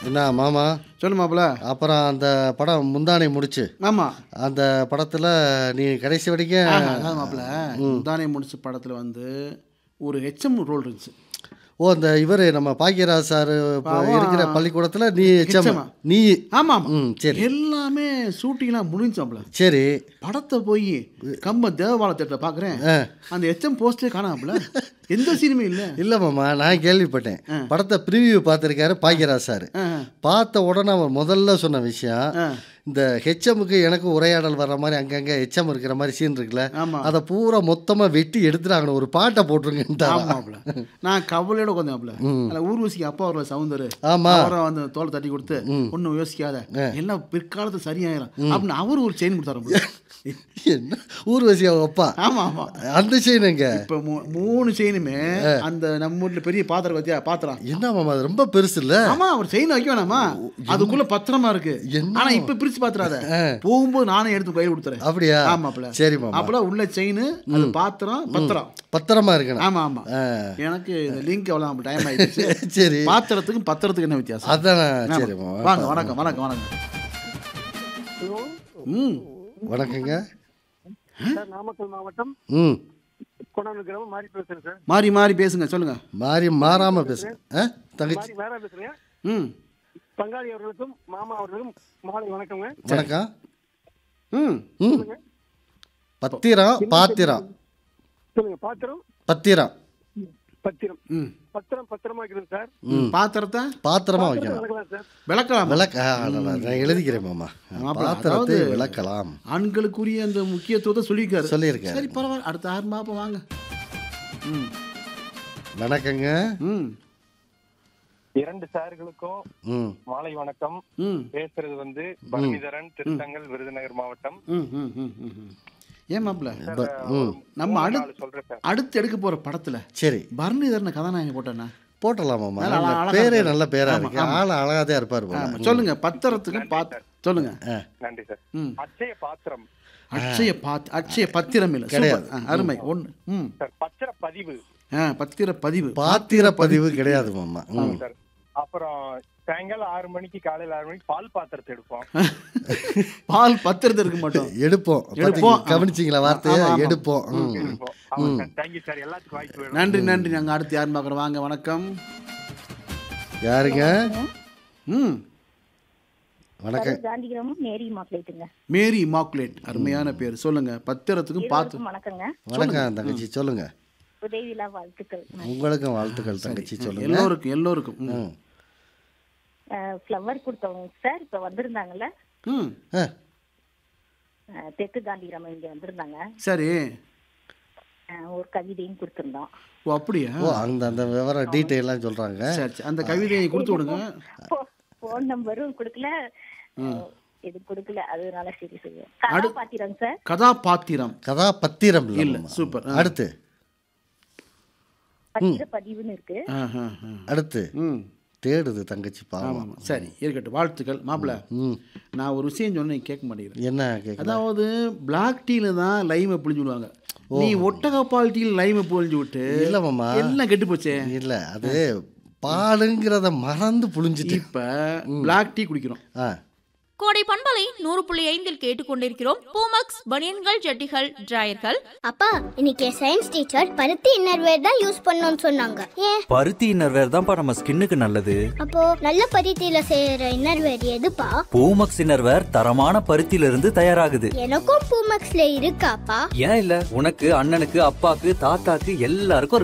என்ன மாமா சொல்லு மாப்பிள அப்புறம் அந்த படம் முந்தானை முடிச்சு ஆமா அந்த படத்தில் நீ கடைசி வரைக்கும் அதான் மாப்பிள தானே முடிச்ச படத்துல வந்து ஒரு ஹெச்எம் ரோல் இருந்துச்சு ஓ அந்த இவர் நம்ம பாக்கியராஜ் சார் பாவம். இருக்கிற பள்ளிக்கூடத்தில் நீ எச்சம் HM. நீ ஆமா ஆமா ம் சரி எல்லாமே ஷூட்டிங்லாம் முடிஞ்சு மாப்பிள சரி படத்தை போய் கம்ப தேவபால தேட்டரை பார்க்குறேன் ஆ. அந்த எச்எம் போஸ்டே காணாமல எந்த சீனுமே இல்லை இல்லை மாமா நான் கேள்விப்பட்டேன் படத்தை ப்ரிவியூ பார்த்துருக்காரு பாக்கியராஜ் சார் ஆ, பார்த்த உடனே அவர் முதல்ல சொன்ன விஷயம் ஆ. இந்த ஹெச்எம்முக்கு எனக்கு உரையாடல் வர்ற மாதிரி அங்கங்கே ஹெச்எம் இருக்கிற மாதிரி சீன் இருக்குல்ல ஆமா. அதை பூரா மொத்தமாக வெட்டி எடுத்துட்டாங்க ஒரு பாட்டை போட்டுருங்கன்ட்டாங்க ஆமாப்ல நான் கவலையோட உட்காந்தாப்ல அதில் ஊர்வசிக்கு அப்பா வரல சவுந்தர் ஆமா. அவரை வந்து தோலை தட்டி கொடுத்து ஒன்றும் யோசிக்காத எல்லாம் பிற்காலத்து சரியாயிரும் அப்படின்னு அவரு ஒரு செயின் கொடுத்தாரு என்ன ஊர்வசி அவங்க அப்பா ஆமா ஆமா அந்த சீன் எங்க இப்போ மூ- மூணு செயினுமே அந்த நம்ம ஊர்ல பெரிய பாத்திரம் வச்சியா பாத்திரம் என்ன மாமா அது ரொம்ப பெருசு இல்ல ஆமா அவர் செயின் வைக்க வேணாமா அதுக்குள்ள பத்திரமா இருக்கு என்ன? ஆனா இப்ப பிரிச்சு பாத்துறாத போகும்போது நானே எடுத்து கையில் கொடுத்துறேன் அப்படியா ஆமாப்ல சரி மாமா அப்பல உள்ள செயின் அது பாத்திரம் பத்திரம் பத்திரமா இருக்கணும் ஆமா ஆமா ஆ. எனக்கு இந்த லிங்க் எவ்வளோ டைம் ஆயிடுச்சு சரி பாத்திரத்துக்கும் பத்திரத்துக்கு என்ன வித்தியாசம் அதான் ஆமா. சரி மாமா வாங்க வணக்கம் வணக்கம் வணக்கம் ம் வணக்கங்க சார் நாமக்கல் மாவட்டம் ம் கொண்டாந்து கிராமம் மாறி பேசுறேன் சார் மாறி மாறி பேசுங்க சொல்லுங்க மாறி மாறாம பேசு ஆ தங்கச்சி மாறி வேற பேசுறேன் ம் பங்காளி அவர்களுக்கும் மாமா அவர்களுக்கும் மாலை வணக்கங்க வணக்கம் ம் ம் பத்திரம் பாத்திரம் சொல்லுங்க பாத்திரம் பத்திரம் பத்திரம் ம் பத்திரம் பத்திரமா வைக்கணும் சார் ம் பாத்திரத்தை பாத்திரமா வைக்கணும் வணக்கம் சார் விளக்கலாம் விளக்க ஆ, அதான், நான் எழுதிக்கிறேன் மாமா மாப்பிள, பாத்திரத்தை அதாவது- விளக்கலாம் ஆண்களுக்குரிய அந்த முக்கியத்துவத்தை சொல்லியிருக்காரு சொல்லியிருக்காரு. சரி பரவாயில்ல அடுத்த ஆறு மாப்பம் வாங்க ம் வணக்கங்க ம் இரண்டு சார்களுக்கும் ம் மாலை வணக்கம் ம் பேசுறது வந்து பரணிதரன் திருத்தங்கல் விருதுநகர் மாவட்டம் ம் ம் ம் ம் ம். ஏன் மாப்பிள ப- ம் நம்ம மூணு அடு நாலு சொல்றேன் சார் அடுத்து எடுக்க போற படத்துல சரி பரணிதரனை கதாநாயகன் போட்டேன்னா போட்டலாம் மாமா நல்ல நல்ல அழகா பேரே இருப்பாரு. நல்ல பேரா ஆமா, இருக்கு ஆமா. ஆள் அழகா தான் இருப்பார் போல ஆமா, சொல்லுங்க பத்திரத்துக்கு பாத் சொல்லுங்க நன்றி சார் ம் அச்சய பாத்திரம் அட்சய பாத் அட்சய பத்திரம் இல்லை கிடையாது. சூப்பர். ஆ, அருமை ஒன்று ம் சார் பத்திர பதிவு ஆ பத்திர பதிவு பாத்திர பதிவு கிடையாது மாமா ம் சார் அப்புறம் சாயங்காலம் ஆறு மணிக்கு காலையில ஆறு மணிக்கு பால் பாத்திரத்தை எடுப்போம் பால் பத்திரத்தை இருக்க மாட்டோம் எடுப்போம் எடுப்போம். பாத்தீங்க- கவனிச்சீங்களா வார்த்தையை ஆமா, ஆமா. எடுப்போம் ம். எடுப்போம் ஆமா சார் தேங்க்யூ சார் எல்லாத்துக்கும் வாய்ப்பு வேணும் நன்றி நன்றி நாங்கள் அடுத்து யார் பார்க்குறோம் வாங்க வணக்கம் யாருங்க ம் வணக்கம் காந்திகிராமம் மேரி மாப்பிளைட்டுங்க மேரி இமாக்குலேட் அருமையான பேர் சொல்லுங்க பத்திரத்துக்கும் பார்த்து இருவருக்கும் வணக்கங்க வணக்கம் தங்கச்சி சொல்லுங்க உதவியில்லா வாழ்த்துக்கள் உங்களுக்கும் வாழ்த்துக்கள் தங்கச்சி சொல்லுங்க எல்லோருக்கும் எல்லோருக்கும் ம். ம். ஃப்ளவர் கொடுத்தவங்க சார் இப்போ வந்திருந்தாங்கல்ல ம் ஆ, அஹ், தெற்கு காந்திகிராமம் இங்கே வந்திருந்தாங்க சரி அஹ், ஒரு கவிதையும் கொடுத்துருந்தோம் ஓ அப்படியா ஓ அந்த அந்த விவரம் டீட்டெயிலாம் சொல்றாங்க சரி சரி அந்த கவிதையை கொடுத்து விடுங்க ஃபோன் நம்பரும் கொடுக்கல அஹ், இது கொடுக்கல அதனால சரி சரி கதாபாத்திரம் சார் கதாபாத்திரம் கதாபத்திரம் இல்ல இல்ல சூப்பர் ஆ. அடுத்து பத்திர பதிவுன்னு இருக்கு ஆ, ஆ, ஆ. அடுத்து ம் தேடுது தங்கச்சி ஆமாம் பாவம் ஆமாம் சரி இருக்கட்டும் வாழ்த்துக்கள் மாப்பிள்ள ம் நான் ஒரு விஷயம் சொன்னேன் நீ கேட்க மாட்டேங்கிறேன் என்ன கேட்கலாம் அதாவது பிளாக் டீல தான் லைமை புழிஞ்சு விடுவாங்க நீ ஒட்டகப்பால் டீல லைமை புழிஞ்சு விட்டு இல்ல மாமா எல்லாம் கெட்டு போச்சே இல்ல அது பாலுங்கிறத மறந்து புழிஞ்சிட்டு இப்ப பிளாக் டீ குடிக்கிறோம் ஆ கோடை பண்பலை நூறு புள்ளி ஐந்தில் கேட்டுக்கொண்டிருக்கிறோம் பூமக்ஸ் பனியன்கள் ஜட்டிகள் டிராயர்கள் அப்பா இன்னைக்கு சயின்ஸ் டீச்சர் பருத்தி இன்னர்வேர் தான் யூஸ் பண்ணணும்னு சொன்னாங்க ஏன் பருத்தி இன்னர்வேர் தான்ப்பா நம்ம ஸ்கின்னுக்கு நல்லது அப்போ நல்ல பருத்தியில செய்யற இன்னர்வேர் எதுப்பா பூமக்ஸ் இன்னர்வேர் தரமான பருத்தியில இருந்து தயாராகுது எனக்கும் பூமக்ஸ்ல இருக்காப்பா ஏன் இல்ல உனக்கு அண்ணனுக்கு அப்பாக்கு தாத்தாக்கு எல்லாருக்கும் இருக்கு